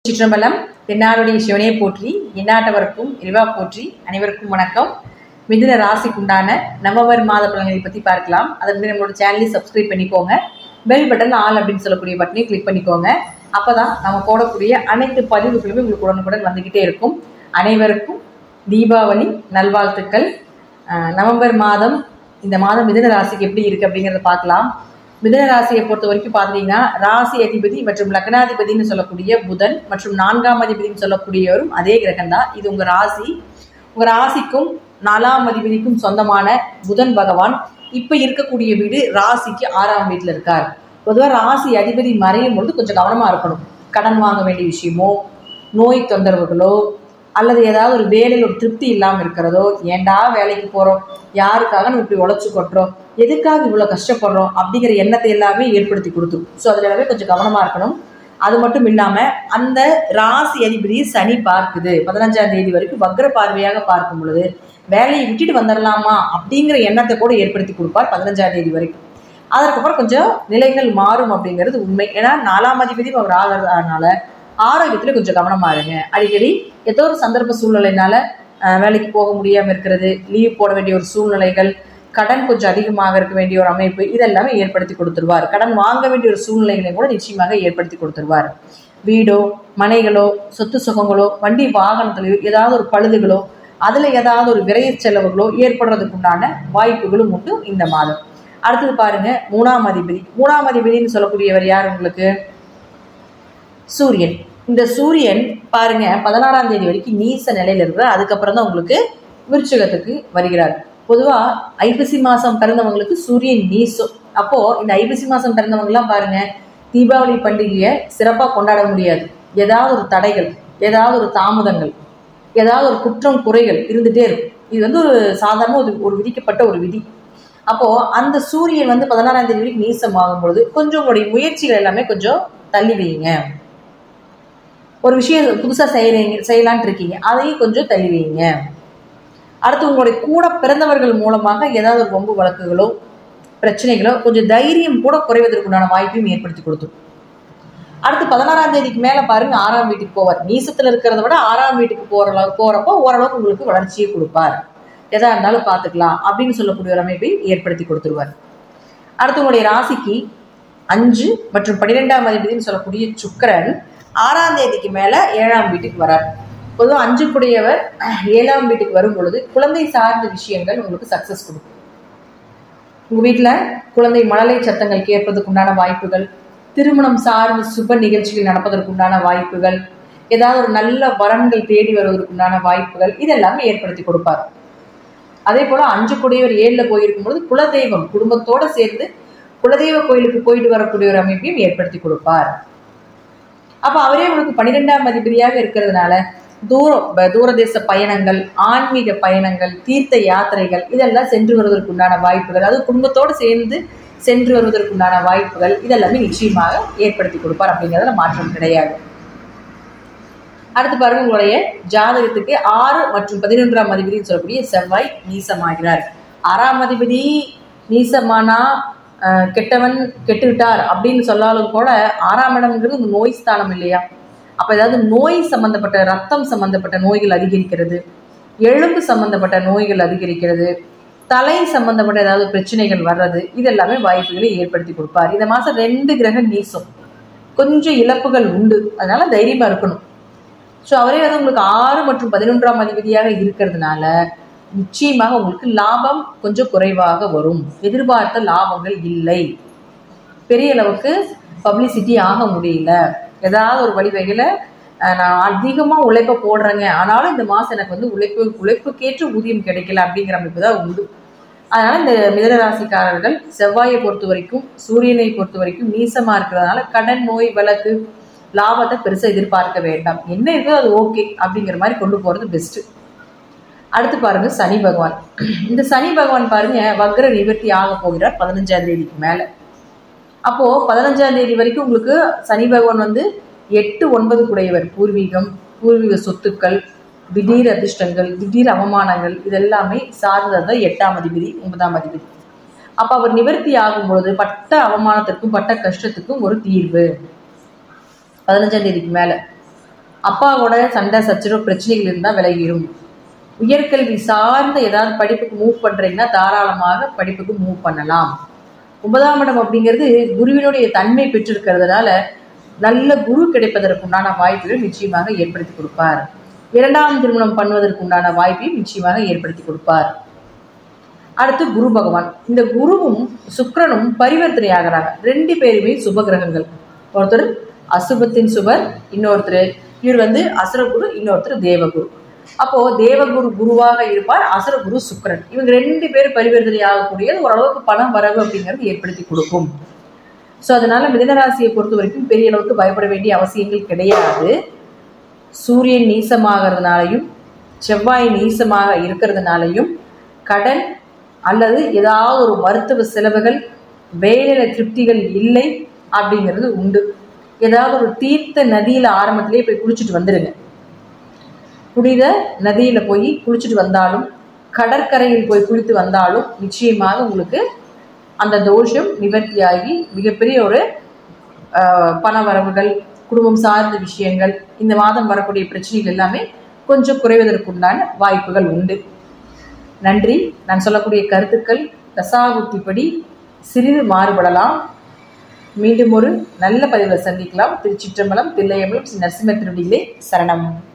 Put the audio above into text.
சிற்றம்பலம் தென்னாடுடைய சிவனே போற்றி எந்நாட்டவருக்கும் இறைவா போற்றி அனைவருக்கும் வணக்கம் மிதுன ராசிக்குண்டான நவம்பர் மாத பலன்களை பற்றி பார்க்கலாம் அதற்கு முன்னாடி நம்மளோட சேனலை சப்ஸ்கிரைப் பண்ணிக்கோங்க பெல் பட்டன் ஆல் அப்படின்னு சொல்லக்கூடிய பட்டனையும் கிளிக் பண்ணிக்கோங்க அப்பதான் நம்ம போடக்கூடிய அனைத்து பதிவுகளுமே உங்களுக்கு உடனுக்குடன் வந்துக்கிட்டே இருக்கும் அனைவருக்கும் தீபாவளி நல்வாழ்த்துக்கள் அஹ் நவம்பர் மாதம் இந்த மாதம் மிதுன ராசிக்கு எப்படி இருக்கு அப்படிங்கிறத பார்க்கலாம் மிதுன ராசியை பொறுத்த வரைக்கும் பார்த்தீங்கன்னா ராசி அதிபதி மற்றும் லக்னாதிபதினு சொல்லக்கூடிய புதன் மற்றும் நான்காம் அதிபதினு சொல்லக்கூடியவரும் அதே கிரகம் தான் இது உங்க ராசி உங்க ராசிக்கும் நாலாம் அதிபதிக்கும் சொந்தமான புதன் பகவான் இப்ப இருக்கக்கூடிய வீடு ராசிக்கு ஆறாம் வீட்டில் இருக்கார் பொதுவாக ராசி அதிபதி மறையும் பொழுது கொஞ்சம் கவனமா இருக்கணும் கடன் வாங்க வேண்டிய விஷயமோ நோய் தொந்தரவுகளோ அல்லது ஏதாவது ஒரு வேலையில் ஒரு திருப்தி இல்லாமல் இருக்கிறதோ ஏன்டா வேலைக்கு போகிறோம் யாருக்காக நம்ம இப்படி உழைச்சி கொட்டுறோம் எதுக்காக இவ்வளோ கஷ்டப்படுறோம் அப்படிங்கிற எண்ணத்தை எல்லாமே ஏற்படுத்தி கொடுத்துரும் ஸோ அதில் எல்லாமே கொஞ்சம் கவனமாக இருக்கணும் அது மட்டும் இல்லாமல் அந்த ராசி அதிபதி சனி பார்க்குது பதினஞ்சாம் தேதி வரைக்கும் வக்ர பார்வையாக பார்க்கும் பொழுது வேலையை விட்டுட்டு வந்துடலாமா அப்படிங்கிற எண்ணத்தை கூட ஏற்படுத்தி கொடுப்பார் பதினஞ்சாம் தேதி வரைக்கும் அதற்கப்புறம் கொஞ்சம் நிலைகள் மாறும் அப்படிங்கிறது உண்மை ஏன்னா நாலாம் அதிபதியும் அவர் ஆகிறதுனால ஆரோக்கியத்தில் கொஞ்சம் கவனமா இருங்க அடிக்கடி ஏதோ ஒரு சந்தர்ப்ப சூழ்நிலைனால அஹ், வேலைக்கு போக முடியாமல் இருக்கிறது லீவ் போட வேண்டிய ஒரு சூழ்நிலைகள் கடன் கொஞ்சம் அதிகமாக இருக்க வேண்டிய ஒரு அமைப்பு இதெல்லாமே ஏற்படுத்தி கொடுத்துருவார் கடன் வாங்க வேண்டிய ஒரு சூழ்நிலைகளை கூட நிச்சயமாக ஏற்படுத்தி கொடுத்துருவார் வீடோ மனைகளோ சொத்து சுகங்களோ வண்டி வாகனத்திலையோ ஏதாவது ஒரு பழுதுகளோ அதில் ஏதாவது ஒரு விரைய செலவுகளோ ஏற்படுறதுக்கு உண்டான வாய்ப்புகளும் உண்டு இந்த மாதம் அடுத்தது பாருங்க மூணாம் அதிபதி மூணாம் அதிபதினு சொல்லக்கூடியவர் யார் உங்களுக்கு சூரியன் இந்த சூரியன் பாருங்க பதினாறாம் தேதி வரைக்கும் நீச நிலையில இருக்கிறார் அதுக்கப்புறம் தான் உங்களுக்கு விருச்சிகத்துக்கு வருகிறார் பொதுவா ஐப்பசி மாசம் பிறந்தவங்களுக்கு சூரியன் நீசம் அப்போ இந்த ஐப்பசி மாசம் பிறந்தவங்கலாம் பாருங்க தீபாவளி பண்டிகையை சிறப்பாக கொண்டாட முடியாது ஏதாவது ஒரு தடைகள் ஏதாவது ஒரு தாமதங்கள் ஏதாவது ஒரு குற்றம் குறைகள் இருந்துட்டே இருக்கும் இது வந்து ஒரு சாதாரண ஒரு ஒரு விதிக்கப்பட்ட ஒரு விதி அப்போ அந்த சூரியன் வந்து பதினாறாம் தேதி வரைக்கும் நீசம் ஆகும் பொழுது கொஞ்சம் உங்களுடைய முயற்சிகள் எல்லாமே கொஞ்சம் தள்ளி வையுங்க ஒரு விஷயம் புதுசாக செய்கிறீங்க செய்யலான்ட்டு இருக்கீங்க அதையும் கொஞ்சம் தள்ளி வைங்க அடுத்து உங்களுடைய கூட பிறந்தவர்கள் மூலமாக ஏதாவது ஒரு வம்பு வழக்குகளோ பிரச்சனைகளோ கொஞ்சம் தைரியம் கூட குறைவதற்குண்டான வாய்ப்பையும் ஏற்படுத்தி கொடுத்துரும் அடுத்து பதினாறாம் தேதிக்கு மேலே பாருங்க ஆறாம் வீட்டுக்கு போவார் நீசத்தில் இருக்கிறத விட ஆறாம் வீட்டுக்கு போகிற போகிறப்போ ஓரளவுக்கு உங்களுக்கு வளர்ச்சியை கொடுப்பார் எதா இருந்தாலும் பார்த்துக்கலாம் அப்படின்னு சொல்லக்கூடிய ஒரு அமைப்பை ஏற்படுத்தி கொடுத்துருவார் அடுத்து உங்களுடைய ராசிக்கு அஞ்சு மற்றும் பன்னிரெண்டாம் அதிபதினு சொல்லக்கூடிய சுக்கிரன் ஆறாம் தேதிக்கு மேலே ஏழாம் வீட்டுக்கு வரார் பொதுவாக அஞ்சுக்குடையவர் ஏழாம் வீட்டுக்கு வரும் பொழுது குழந்தை சார்ந்த விஷயங்கள் உங்களுக்கு சக்ஸஸ் கொடுக்கும் உங்கள் வீட்டில் குழந்தை மழலை சத்தங்கள் கேட்பதற்கு உண்டான வாய்ப்புகள் திருமணம் சார்ந்த சுப நிகழ்ச்சிகள் நடப்பதற்குண்டான வாய்ப்புகள் ஏதாவது ஒரு நல்ல வரன்கள் தேடி வருவதற்குண்டான வாய்ப்புகள் இதெல்லாமே ஏற்படுத்தி கொடுப்பார் அதே போல அஞ்சு குடையவர் ஏழில் போயிருக்கும் பொழுது குலதெய்வம் குடும்பத்தோட சேர்ந்து குலதெய்வ கோயிலுக்கு போயிட்டு வரக்கூடிய ஒரு அமைப்பையும் ஏற்படுத்தி கொடுப்பார் அப்ப அவரே உங்களுக்கு பன்னிரெண்டாம் அதிபதியாக இருக்கிறதுனால தூரம் ப- தூரதேச பயணங்கள் ஆன்மீக பயணங்கள் தீர்த்த யாத்திரைகள் இதெல்லாம் சென்று வருவதற்குண்டான வாய்ப்புகள் அது குடும்பத்தோடு சேர்ந்து சென்று வருவதற்குண்டான வாய்ப்புகள் இதெல்லாமே நிச்சயமாக ஏற்படுத்தி கொடுப்பார் அப்படிங்கிறதுல மாற்றம் கிடையாது அடுத்து பாருங்க உங்களுடைய ஜாதகத்துக்கு ஆறு மற்றும் பதினொன்றாம் அதிபதினு சொல்லக்கூடிய செவ்வாய் நீசமாகிறார் ஆறாம் அதிபதி நீசமானா அஹ், கெட்டவன் கெட்டுவிட்டார் அப்படின்னு சொல்லாலும் கூட ஆறாம் இடம்ங்கிறது ஒரு நோய் ஸ்தானம் இல்லையா அப்ப ஏதாவது நோய் சம்பந்தப்பட்ட ரத்தம் சம்பந்தப்பட்ட நோய்கள் அதிகரிக்கிறது எலும்பு சம்பந்தப்பட்ட நோய்கள் அதிகரிக்கிறது தலை சம்பந்தப்பட்ட ஏதாவது பிரச்சனைகள் வர்றது இதெல்லாமே வாய்ப்புகளை ஏற்படுத்தி கொடுப்பார் இந்த மாசம் ரெண்டு கிரக நீசம் கொஞ்சம் இழப்புகள் உண்டு அதனால தைரியமா இருக்கணும் ஸோ அவரே வந்து உங்களுக்கு ஆறு மற்றும் பதினொன்றாம் அதிபதியாக இருக்கிறதுனால நிச்சயமாக உங்களுக்கு லாபம் கொஞ்சம் குறைவாக வரும் எதிர்பார்த்த லாபங்கள் இல்லை பெரிய அளவுக்கு பப்ளிசிட்டி ஆக முடியல ஏதாவது ஒரு வழிவகையில் நான் அதிகமாக உழைப்பை போடுறேங்க ஆனாலும் இந்த மாதம் எனக்கு வந்து உழைப்பு உழைப்புக்கேற்ற ஊதியம் கிடைக்கல அப்படிங்கிற அமைப்பு தான் உண்டு அதனால இந்த மிதன ராசிக்காரர்கள் செவ்வாயை பொறுத்த வரைக்கும் சூரியனை பொறுத்த வரைக்கும் நீசமா இருக்கிறதுனால கடன் நோய் வழக்கு லாபத்தை பெருசா எதிர்பார்க்க வேண்டாம் என்ன இருக்கோ அது ஓகே அப்படிங்கிற மாதிரி கொண்டு போறது பெஸ்ட் அடுத்து பாருங்க சனி பகவான் இந்த சனி பகவான் பாருங்க வக்ர நிவர்த்தி ஆக போகிறார் பதினஞ்சாம் தேதிக்கு மேல அப்போ பதினஞ்சாம் தேதி வரைக்கும் உங்களுக்கு சனி பகவான் வந்து எட்டு ஒன்பது குடையவர் பூர்வீகம் பூர்வீக சொத்துக்கள் திடீர் அதிர்ஷ்டங்கள் திடீர் அவமானங்கள் இதெல்லாமே சார்ந்தது தான் எட்டாம் அதிபதி ஒன்பதாம் அதிபதி அப்ப அவர் நிவர்த்தி ஆகும்பொழுது பட்ட அவமானத்திற்கும் பட்ட கஷ்டத்துக்கும் ஒரு தீர்வு பதினஞ்சாம் தேதிக்கு மேல அப்பாவோட சண்டை சச்சரவு பிரச்சனைகள் இருந்தால் விலகிடும் உயர்கல்வி சார்ந்த ஏதாவது படிப்புக்கு மூவ் பண்ணுறீங்கன்னா தாராளமாக படிப்புக்கு மூவ் பண்ணலாம் ஒன்பதாம் இடம் அப்படிங்கிறது குருவினுடைய தன்மை பெற்றிருக்கிறதுனால நல்ல குரு கிடைப்பதற்குண்டான வாய்ப்புகள் நிச்சயமாக ஏற்படுத்தி கொடுப்பார் இரண்டாம் திருமணம் பண்ணுவதற்குண்டான வாய்ப்பையும் நிச்சயமாக ஏற்படுத்தி கொடுப்பார் அடுத்து குரு பகவான் இந்த குருவும் சுக்கிரனும் பரிவர்த்தனை ஆகிறாங்க ரெண்டு பேருமே சுப கிரகங்கள் ஒருத்தர் அசுபத்தின் சுபர் இன்னொருத்தர் இவர் வந்து அசுரகுரு இன்னொருத்தர் தேவகுரு அப்போ தேவகுரு குருவாக இருப்பார் அசுரகுரு சுக்கிரன் இவங்க ரெண்டு பேரும் பரிவர்த்தனை ஆகக்கூடியது ஓரளவுக்கு பணம் வரவு அப்படிங்கிறது ஏற்படுத்தி கொடுக்கும் ஸோ அதனால மிதனராசியை பொறுத்த வரைக்கும் பெரிய அளவுக்கு பயப்பட வேண்டிய அவசியங்கள் கிடையாது சூரியன் நீசமாகிறதுனாலையும் செவ்வாய் நீசமாக இருக்கிறதுனாலையும் கடன் அல்லது ஏதாவது ஒரு மருத்துவ செலவுகள் வேலையில திருப்திகள் இல்லை அப்படிங்கிறது உண்டு ஏதாவது ஒரு தீர்த்த நதியில் ஆரம்பத்திலே போய் குளிச்சுட்டு வந்துடுங்க புனித நதியில் போய் குளிச்சுட்டு வந்தாலும் கடற்கரையில் போய் குளித்து வந்தாலும் நிச்சயமாக உங்களுக்கு அந்த தோஷம் நிவர்த்தியாகி மிகப்பெரிய ஒரு ஆஹ், பண வரவுகள் குடும்பம் சார்ந்த விஷயங்கள் இந்த மாதம் வரக்கூடிய பிரச்சனைகள் எல்லாமே கொஞ்சம் குறைவதற்குண்டான வாய்ப்புகள் உண்டு நன்றி நான் சொல்லக்கூடிய கருத்துக்கள் தசாபுத்திப்படி சிறிது மாறுபடலாம் மீண்டும் ஒரு நல்ல பதிவில் சந்திக்கலாம் திருச்சிற்றம்பலம் தில்லையம்பலம் ஸ்ரீ நரசிம்ம திருடியிலே சரணம்